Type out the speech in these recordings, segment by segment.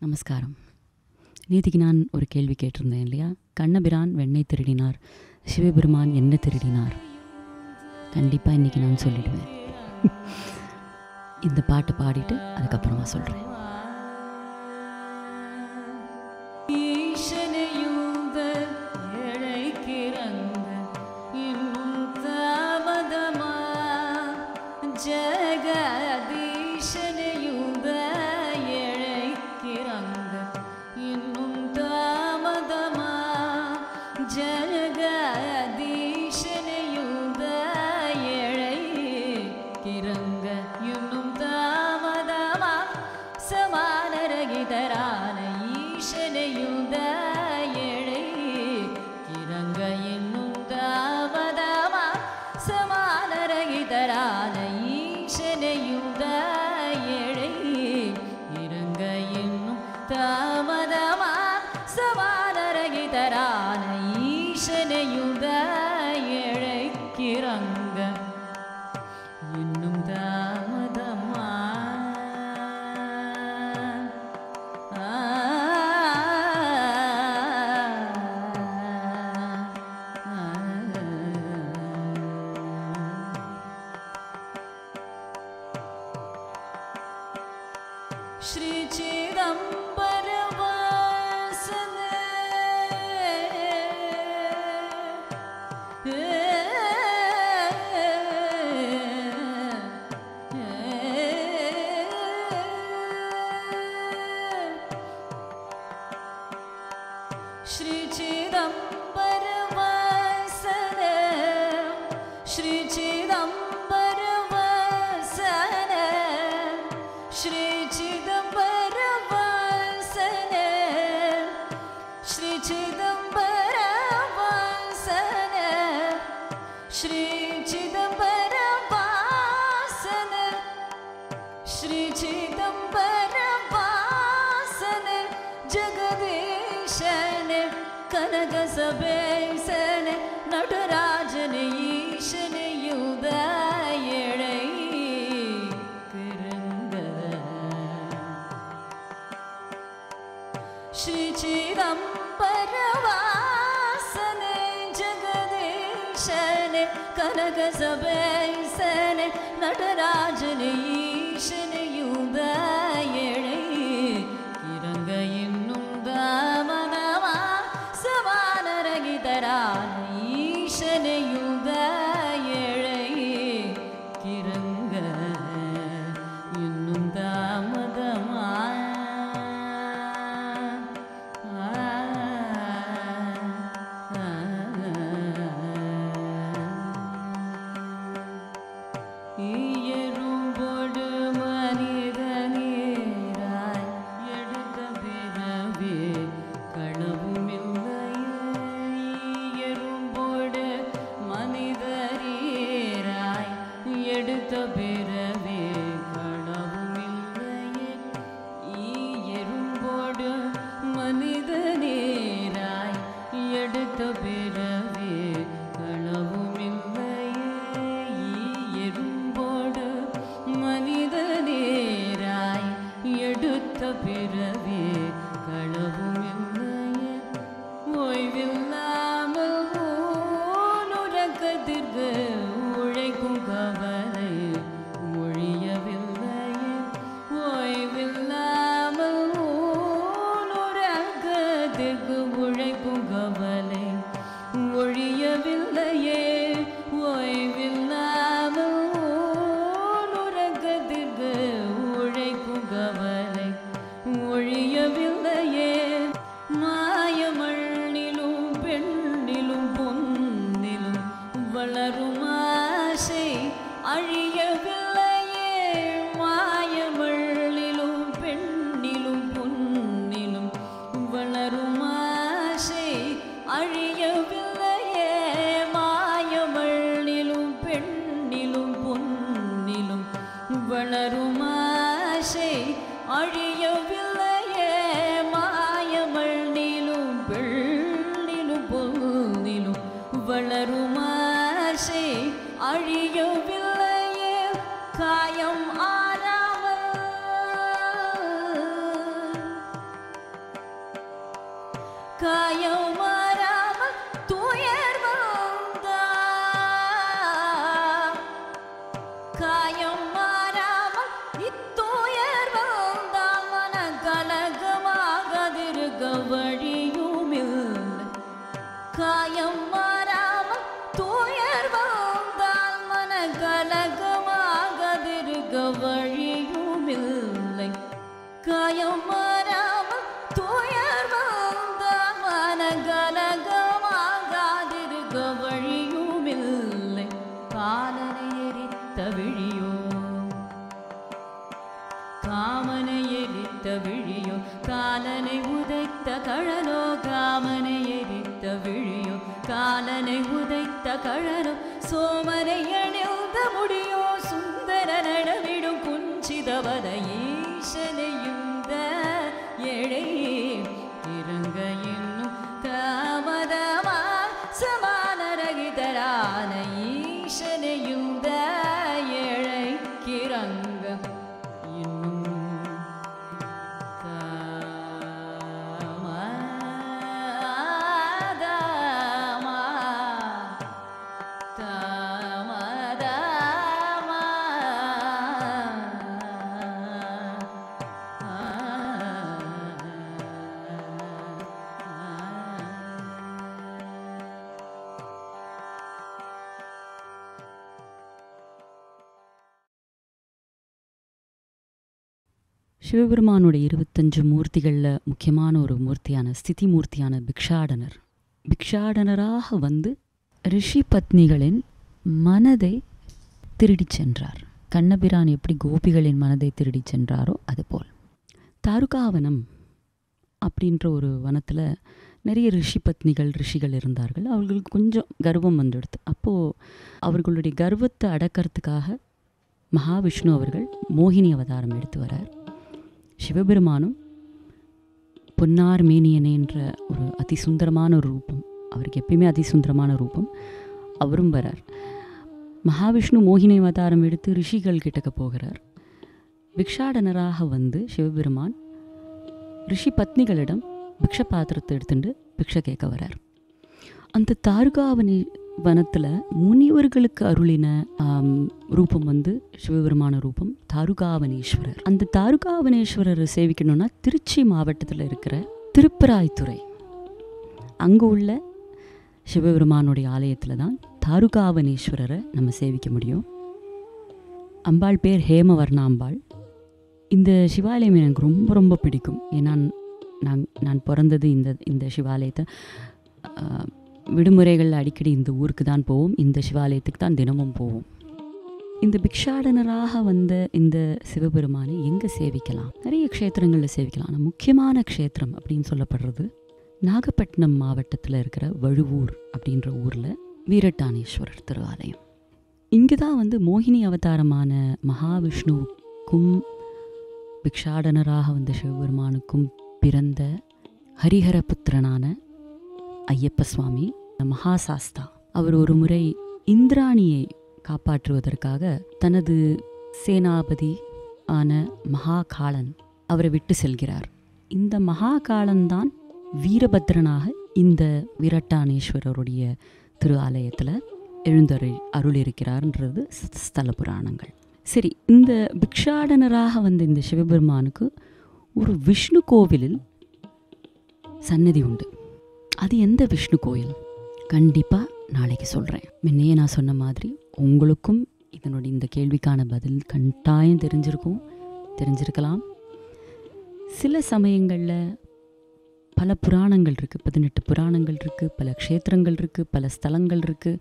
நமஸ்காரம் நேத்திக்கு நான் ஒரு கேள்வி கேட்டிருந்தேன் இல்லையா கண்ணபிரான் வெண்ணெய் திருடினார் சிவபெருமான் என்ன திருடினார் கண்டிப்பாக இன்னைக்கு நான் சொல்லிடுவேன் இந்த பாட்டை பாடிட்டு அதுக்கப்புறமா சொல்கிறேன் ஈசனையுந்த இழைக்கிறங்க இன்னும் தாமதமா ஜெகதீசனையுந்த இழைக்கிறங்க இன்னும் தாமதமா ஜெகதீசனையுந்த இழைக்கிறங்க இன்னும் தாமதமா சமானரகிதரான ஈசனையுந்த ஏழை கிறங்க என்னும் தாமதமா சமானரகிதரான ஈசனையுந்த ஏழை இறங்க என்னும் தாமதமா சமானரகிதரான ஈசனையுந்த ஏழை கிறங்க இன்னும் தாமதமா ஆ, ஸ்ரீ சிதம்பர ஸ்ரீ சிதம்பர வாசன ஸ்ரீ சிதம்பர வாசன ஸ்ரீ சிதம்பர வாசன ஸ்ரீ சிதம்பர வாசன ஸ்ரீ சிதம்பர வாசன ஸ்ரீ சிதம்பர வாசன ஜெகதீஷன கனக சபேசன நடராஜன ஈசன யுத எழை கிருங்க ஸ்ரீ சிதம்பர வாசன ஜெகதீஷன கனக சபேசன நடராஜன ஈசன யுத எழை கிறங்க இன்னும் தாமனமா சமானரகிதரான ஈசன யுத எழை கிறங்க இன்னும் தாமதமா ஈயரும்பொடு மனித நீராய் எடுத்த பிறவே களவுமில்லையே ஈயரும்பொடு மனிதரீராய் எடுத்த பிறவே களவுமில்லையே ஈயரும்போடு மனித நீராய் எடுத்த பிறவே களவுமில்லையே ஈயரும்போடு மனித நேராய் எடுத்த பிறவே களவுமில்லையே ஓய்வில்லாமல் ஊனுறக்கத்திற்கு உழைக்கும் கவலை மொழியவில்லையே ஓய்வில்லாமல் ஊனுறக்கத்திற்கு உழைக்கும் கவலை ஒழியவில்லையே ஓய்வில்லாமல் ஊனுறக்கத்திற்கு உழைக்கும் கவலை ஒழியவில்லையே மாயமண்ணிலும் பெண்ணிலும் பொன்னிலும் வளரும் ஆசை அழியவில்லையே மாயமண்ணிலும் பெண்ணிலும் பொன்னிலும் வளரும் ஆசை அழியவில்லையே மாயமண்ணிலும் பெண்ணிலும் பொன்னிலும் வளரும் ஆசை அழியவில்லையே மாயமண்ணிலும் பெண்ணிலும் பொன்னிலும் வளரும் ஆசை அழியவில்லையே காயம் ஆறாமல் காயம் மாறாமல் துயர் வந்தா காயம் மாறாமல் இத்துயர் வந்தால் மன கலகமாகதிருக்க வழியுமில்லை காயம் மாறாமல் துயர் வந்தால் மன கலகமாகதிருக்க வழியுமில்லை காயம் மாறாமல் துயர் வந்தால் மன கலகமாகாதிருக்க வழியுமில்லை காலனை எரித்த விழியோ காமனை எரித்த விழியோ காலனை உதைத்த கழலோ காமனை எரித்த விழியோ காலனை உதைத்த கழலோ சோமனை அணிந்த முடியோ சுந்தர நடவிடும் குஞ்சிதவத ஈசனையுந்த ஏழை இறங்க இன்னும் தாமதமா சமானரகிதரான ஈசனையுந்த ஏழை கிறங்க இன்னும் தாமதமா சிவபெருமானுடைய இருபத்தஞ்சு மூர்த்திகளில் முக்கியமான ஒரு மூர்த்தியான ஸ்திதி மூர்த்தியான பிக்ஷாடனர் பிக்ஷாடனராக வந்து ரிஷி பத்னிகளின் மனதை திருடிச் சென்றார் கண்ணபிரான் எப்படி கோபிகளின் மனதை திருடிச் சென்றாரோ அதுபோல் தாருகாவனம் அப்படின்ற ஒரு வனத்தில் நிறைய ரிஷி பத்னிகள் ரிஷிகள் இருந்தார்கள் அவர்களுக்கு கொஞ்சம் கர்வம் வந்துடுது அப்போது அவர்களுடைய கர்வத்தை அடக்கிறதுக்காக மகாவிஷ்ணு அவர்கள் மோகினி அவதாரம் எடுத்து வரார் சிவபெருமானும் பொன்னார் மேனியனேன்ற ஒரு அதிசுந்தரமான ஒரு ரூபம் அவருக்கு எப்பயுமே அதிசுந்தரமான ரூபம் அவரும் வரார் மகாவிஷ்ணு மோகினி அவதாரம் எடுத்து ரிஷிகள் கிட்டக்க போகிறார் பிக்ஷாடனராக வந்து சிவபெருமான் ரிஷி பத்னிகளிடம் பிக்ஷ பாத்திரத்தை எடுத்துட்டு பிக்ஷை கேட்க வரார் அந்த தாருகாவனி வனத்தில் முனிவர்களுக்கு அருளின ஆம், ரூபம் வந்து சிவபெருமான ரூபம் தாருகாவனேஸ்வரர் அந்த தாருகாவனேஸ்வரரை சேவிக்கணும்னா திருச்சி மாவட்டத்தில் இருக்கிற திருப்பராய்த்துறை அங்கே உள்ள சிவபெருமானுடைய ஆலயத்தில் தான் தாருகாவனேஸ்வரரை நம்ம சேவிக்க முடியும் அம்பாள் பேர் ஹேமவர்ணாம்பாள் இந்த சிவாலயம் எனக்கு ரொம்ப ரொம்ப பிடிக்கும் ஏன்னா நான் நான் பிறந்தது இந்த இந்த சிவாலயத்தை ஆ, விடுமுறைகளில் அடிக்கடி இந்த ஊருக்கு தான் போவோம் இந்த சிவாலயத்துக்கு தான் தினமும் போவோம் இந்த பிக்ஷாடனராக வந்த இந்த சிவபெருமானை எங்கே சேவிக்கலாம் நிறைய க்ஷேத்திரங்களில் சேவிக்கலாம் ஆனால் முக்கியமான க்ஷேத்திரம் அப்படின்னு சொல்லப்படுறது நாகப்பட்டினம் மாவட்டத்தில் இருக்கிற வழுவூர் அப்படின்ற ஊரில் வீரட்டானேஸ்வரர் திருவாலயம் இங்கே தான் வந்து மோகினி அவதாரமான மகாவிஷ்ணுவுக்கும் பிக்ஷாடனராக வந்த சிவபெருமானுக்கும் பிறந்த ஹரிஹரபுத்திரனான ஐயப்ப சுவாமி மகாசாஸ்தா அவர் ஒரு முறை இந்திராணியை காப்பாற்றுவதற்காக தனது சேனாபதி ஆன மகாகாளன் அவரை விட்டு செல்கிறார் இந்த மகாகாளன் தான் வீரபத்ரனாக இந்த வீரட்டானேஸ்வரருடைய திரு ஆலயத்தில் எழுந்தருள் அருள் இருக்கிறார்ன்றது ஸ்- ஸ்தல புராணங்கள் சரி இந்த பிக்ஷாடனராக வந்த இந்த சிவபெருமானுக்கு ஒரு விஷ்ணு கோவிலில் சன்னதி உண்டு அது எந்த விஷ்ணு கோயில் கண்டிப்பாக நாளைக்கு சொல்கிறேன் முன்னையே நான் சொன்ன மாதிரி உங்களுக்கும் இதனுடைய இந்த கேள்விக்கான பதில் கட்டாயம் தெரிஞ்சிருக்கும் தெரிஞ்சிருக்கலாம் சில சமயங்களில் பல புராணங்கள் இருக்குது பதினெட்டு புராணங்கள் இருக்குது பல க்ஷேத்திரங்கள் இருக்குது பல ஸ்தலங்கள் இருக்குது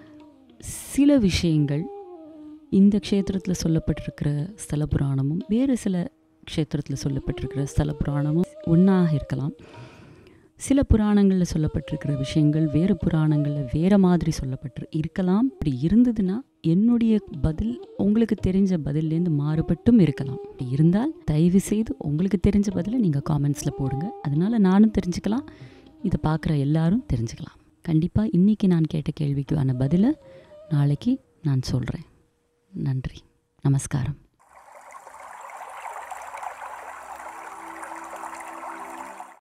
சில விஷயங்கள் இந்த க்ஷேத்திரத்தில் சொல்லப்பட்டிருக்கிற ஸ்தல புராணமும் வேறு சில க்ஷேத்திரத்தில் சொல்லப்பட்டிருக்கிற ஸ்தல புராணமும் ஒன்றாக இருக்கலாம் சில புராணங்களில் சொல்லப்பட்டிருக்கிற விஷயங்கள் வேறு புராணங்களில் வேறு மாதிரி சொல்லப்பட்டு இருக்கலாம் இப்படி இருந்ததுன்னா என்னுடைய பதில் உங்களுக்கு தெரிஞ்ச பதில்லேருந்து மாறுபட்டும் இருக்கலாம் அப்படி இருந்தால் தயவு செய்து உங்களுக்கு தெரிஞ்ச பதிலை நீங்கள் காமெண்ட்ஸில் போடுங்க அதனால நானும் தெரிஞ்சுக்கலாம் இதை பார்க்குற எல்லாரும் தெரிஞ்சுக்கலாம் கண்டிப்பாக இன்றைக்கி நான் கேட்ட கேள்விக்கான பதிலை நாளைக்கு நான் சொல்கிறேன் நன்றி நமஸ்காரம்